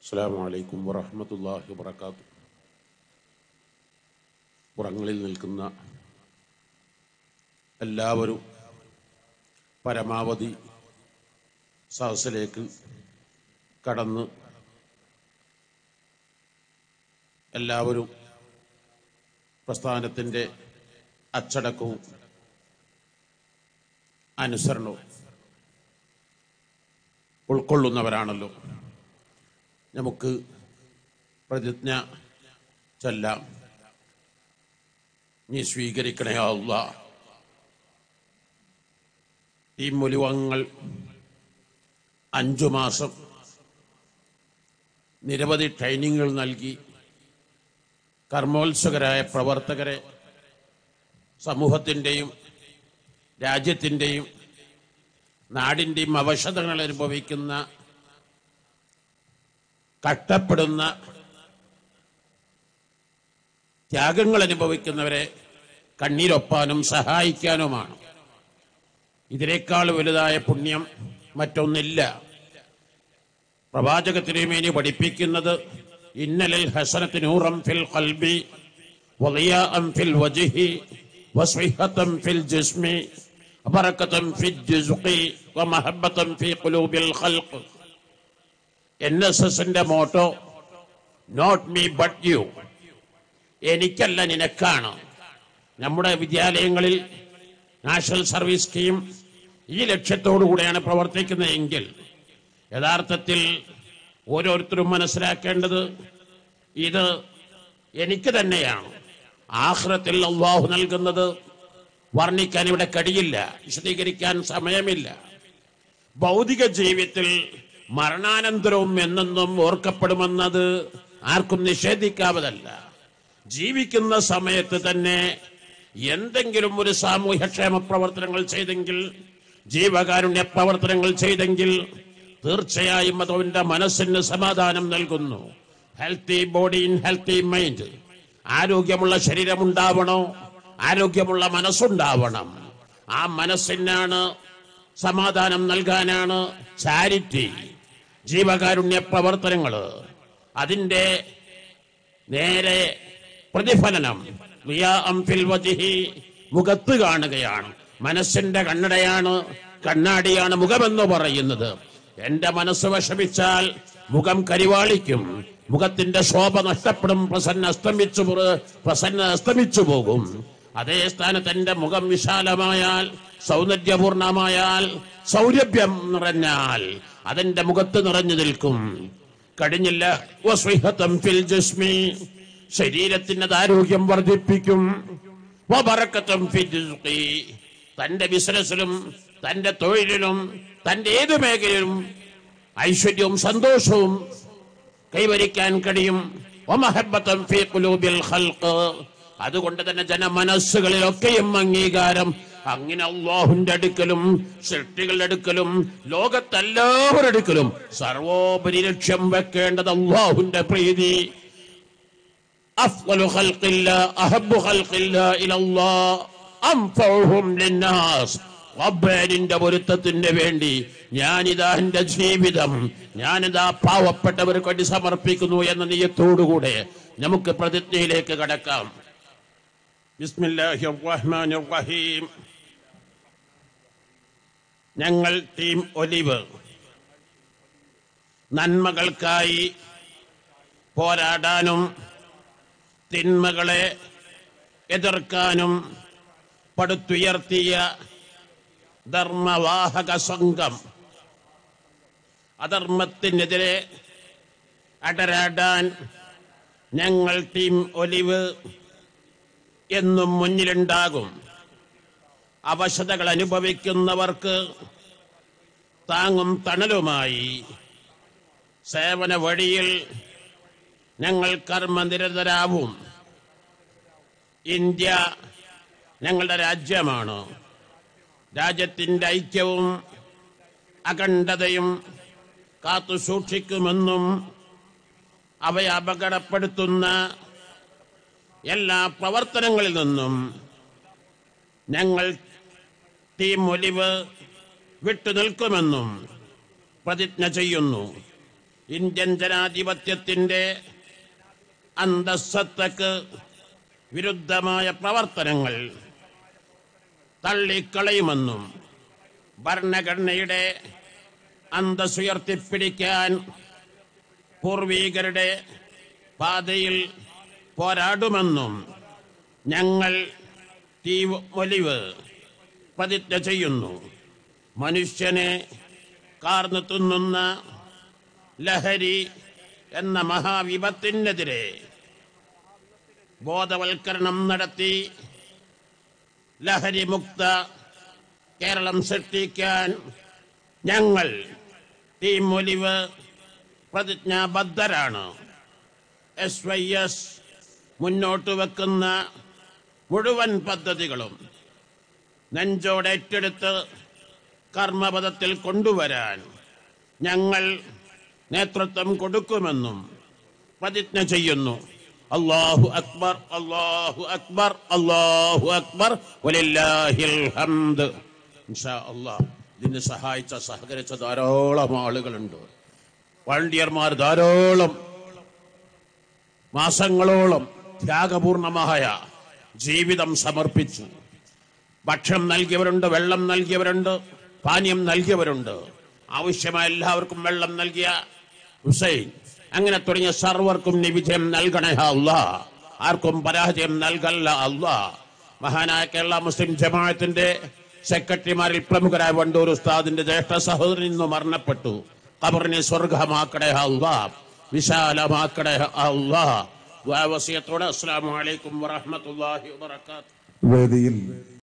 അസ്സാം വലൈക്കും വറഹമത്തല്ലാഹി വബർക്കാത്തു പുറങ്ങളിൽ നിൽക്കുന്ന എല്ലാവരും പരമാവധി സദസ്സിലേക്ക് കടന്ന് എല്ലാവരും പ്രസ്ഥാനത്തിൻ്റെ അച്ചടക്കവും അനുസരണവും ഉൾക്കൊള്ളുന്നവരാണല്ലോ നമുക്ക് പ്രതിജ്ഞ ചൊല്ലാം നീ സ്വീകരിക്കണേ അല്ല ഈ മുലുവങ്ങൾ അഞ്ചു മാസം നിരവധി ട്രെയിനിങ്ങുകൾ നൽകി കർമ്മോത്സുകരായ പ്രവർത്തകരെ സമൂഹത്തിൻ്റെയും രാജ്യത്തിൻ്റെയും നാടിൻ്റെയും അവശതകൾ അനുഭവിക്കുന്ന കഷ്ടപ്പെടുന്ന ത്യാഗങ്ങൾ അനുഭവിക്കുന്നവരെ കണ്ണീരൊപ്പാനും സഹായിക്കാനുമാണ് ഇതിനേക്കാൾ വലുതായ പുണ്യം മറ്റൊന്നില്ല പ്രവാചക തിരുമേനി പഠിപ്പിക്കുന്നത് ഇന്നലിൽ ഹസനത്തിനൂറം ഫിൽ ഖൽബി വളിയാഅം ഫിൽ വജ്ഹി വസ്വിഹത്തം ഫിൽ ജിസ്മി ബറക്കത്തം ഫിൽ ജുസ്ഖി വമഹബ്ബത്തം ഫി ഖുലൂബിൽ ഖൽഖ് എൻ എസ് എസിന്റെ motto not me but you എനിക്കല്ല നിനക്കാണ് നമ്മുടെ വിദ്യാലയങ്ങളിൽ നാഷണൽ സർവീസ് സ്കീം ഈ ലക്ഷ്യത്തോടു കൂടെയാണ് പ്രവർത്തിക്കുന്നതെങ്കിൽ യഥാർത്ഥത്തിൽ ഓരോരുത്തരും മനസ്സിലാക്കേണ്ടത് ഇത് എനിക്ക് തന്നെയാണ് ആഹ്റത്തിൽ അള്ളാഹു നൽകുന്നത് വർണ്ണിക്കാൻ ഇവിടെ കഴിയില്ല വിശദീകരിക്കാൻ സമയമില്ല ഭൗതിക ജീവിതത്തിൽ മരണാനന്തരവും എന്നെന്നും ഓർക്കപ്പെടുമെന്നത് ആർക്കും നിഷേധിക്കാവതല്ല ജീവിക്കുന്ന സമയത്ത് തന്നെ എന്തെങ്കിലും ഒരു സാമൂഹ്യക്ഷേമ പ്രവർത്തനങ്ങൾ ചെയ്തെങ്കിൽ ജീവകാരുണ്യ പ്രവർത്തനങ്ങൾ ചെയ്തെങ്കിൽ തീർച്ചയായും അത് അവന്റെ മനസ്സിന് സമാധാനം നൽകുന്നു healthy body in healthy mind ആരോഗ്യമുള്ള ശരീരം ഉണ്ടാവണോ ആരോഗ്യമുള്ള മനസ്സുണ്ടാവണം ആ മനസ്സിനാണ് സമാധാനം നൽകാനാണ് ചാരിറ്റി ജീവകാരുണ്യ പ്രവർത്തനങ്ങൾ അതിൻ്റെ നേരെ പ്രതിഫലനം റിയാഅം ഫിൽ വജ്ഹി മുഖത്ത് കാണുകയാണ് മനസ്സിന്റെ കണ്ണടയാണ് കണ്ണാടിയാണ് മുഖമെന്ന് പറയുന്നത് എന്റെ മനസ്സ് വിഷമിച്ചാൽ മുഖം കരിവാളിക്കും മുഖത്തിന്റെ ശോഭ നഷ്ടപ്പെടും പ്രസന്ന അസ്തമിച്ചു പുറ- പ്രസന്ന അസ്തമിച്ചു പോകും അതേ സ്ഥാനത്ത് എന്റെ മുഖം വിശാലമായാൽ സൗന്ദര്യപൂർണമായാൽ സൗരഭ്യം നിറഞ്ഞാൽ അതെന്റെ മുഖത്ത് നിറഞ്ഞു നിൽക്കും കഴിഞ്ഞില്ല വസ്വിഹത്തം ഫിൽ ജിസ്മി ശരീരത്തിന് ആരോഗ്യം വർദ്ധിപ്പിക്കും വബറക്കത്തും ഫിൽ റിസ്ഖി. തന്റെ ബിസിനസ്സിലും തന്റെ തൊഴിലിലും തന്റെ ഏത് മേഖലയിലും ഐശ്വര്യവും സന്തോഷവും കൈവരിക്കാൻ കഴിയും വമഹബ്ബത്തൻ ഫീ ഖുലൂബിൽ ഖൽഖ്. അതുകൊണ്ട് തന്നെ ജനമനസ്സുകളിലൊക്കെയും അംഗീകാരം അങ്ങനെ അള്ളാഹുന്റെ അടുക്കലും സൃഷ്ടികളുടെ അടുക്കലും ലോകത്തെല്ലാവരുടെ അടുക്കലും സർവോപരി ലക്ഷ്യം വെക്കേണ്ടത് അള്ളാഹുന്റെ പ്രീതി أفضل خلق الله أحب خلق الله إلى الله أنفعهم للناس റബ്ബേനിന്റെ പൊരുത്തത്തിന് വേണ്ടി ഞാനിതാ എന്റെ ജീവിതം ഞാനിതാ പാവപ്പെട്ടവർക്ക് വേണ്ടി സമർപ്പിക്കുന്നു എന്ന നീയത്തോടുകൂടെ നമുക്ക് പ്രതിജ്ഞയിലേക്ക് കടക്കാം ബിസ്മില്ലാഹിർ റഹ്മാനിർ റഹീം ഞങ്ങൾ ടീം ഒലിവ് നന്മകൾക്കായി പോരാടാനും തിന്മകളെ എതിർക്കാനും പടുത്തുയർത്തിയ ധർമ്മവാഹക സംഘം അധർമ്മത്തിനെതിരെ അടരാടാൻ ഞങ്ങൾ ടീം ഒലിവ് എന്നും മുന്നിലുണ്ടാകും അവശതകൾ അനുഭവിക്കുന്നവർക്ക് താങ്ങും തണലുമായി സേവന വഴിയിൽ ഞങ്ങൾ കർമ്മനിരതരാവും ഇന്ത്യ ഞങ്ങളുടെ രാജ്യമാണ് രാജ്യത്തിൻ്റെ ഐക്യവും അഖണ്ഡതയും കാത്തു സൂക്ഷിക്കുമെന്നും അവയെ അപകടപ്പെടുത്തുന്ന എല്ലാ പ്രവർത്തനങ്ങളിൽ നിന്നും ഞങ്ങൾ ടീം ഒലിവ് വിട്ടുനിൽക്കുമെന്നും പ്രതിജ്ഞ ചെയ്യുന്നു ഇന്ത്യൻ ജനാധിപത്യത്തിന്റെ അന്തസ്സത്തക്ക് വിരുദ്ധമായ പ്രവർത്തനങ്ങൾ തള്ളിക്കളയുമെന്നും ഭരണഘടനയുടെ അന്തസ്സുയർത്തിപ്പിടിക്കാൻ പൂർവീകരുടെ പാതയിൽ പോരാടുമെന്നും ഞങ്ങൾ തീവൊലിവ് പ്രതിജ്ഞ ചെയ്യുന്നു മനുഷ്യനെ കാർന്നു തിന്നുന്ന ലഹരി എന്ന മഹാവിപത്തിനെതിരെ ബോധവൽക്കരണം നടത്തി ലഹരി മുക്ത കേരളം സൃഷ്ടിക്കാൻ ഞങ്ങൾ ടീം ഒലിവ് പ്രതിജ്ഞാബദ്ധരാണ് എസ് വൈ എസ് മുന്നോട്ട് വെക്കുന്ന മുഴുവൻ പദ്ധതികളും നെഞ്ചോടേറ്റെടുത്ത് കർമ്മപദത്തിൽ കൊണ്ടുവരാൻ ഞങ്ങൾ നേതൃത്വം കൊടുക്കുമെന്നും പ്രതിജ്ഞ ചെയ്യുന്നു അള്ളാഹു അക്ബർ അള്ളാഹു അക്ബർ അള്ളാഹു അക്ബർ വലില്ലാഹിൽ ഹംദ് ഇൻഷാ അള്ളാഹ് ഇതിന് സഹായിച്ച സഹകരിച്ച ധാരാളം ആളുകളുണ്ട് വളണ്ടിയർമാർ ധാരാളം മാസങ്ങളോളം ത്യാഗപൂർണമായ ജീവിതം സമർപ്പിച്ചു ഭക്ഷണം നൽകിയവരുണ്ട് വെള്ളം നൽകിയവരുണ്ട് പാനീയം നൽകിയവരുണ്ട് ആവശ്യമായ എല്ലാവർക്കും വെള്ളം നൽകിയ ഹുസൈൻ അങ്ങനെ തുടങ്ങിയ സർവർക്കും നീ വിജയം നൽകണേ അല്ലാ ആർക്കും പരാജയം നൽകല്ല അല്ലാ മഹാനായ കേരള മുസ്ലിം ജമാഅത്തിന്റെ സെക്രട്ടറിമാരിൽ പ്രമുഖരായ വണ്ടൂർ ഉസ്താദിന്റെ ജ്യേഷ്ഠ സഹോദരൻ ഇന്ന് മരണപ്പെട്ടു ഖബറിനെ സ്വർഗമാക്കണേ അല്ലാ വിശാലമാക്കണേ അല്ലാ വസിയത്തോടെ അസ്സലാമു അലൈക്കും വറഹ്മത്തുള്ളാഹി വബറകാതുഹു വേദിയിൽ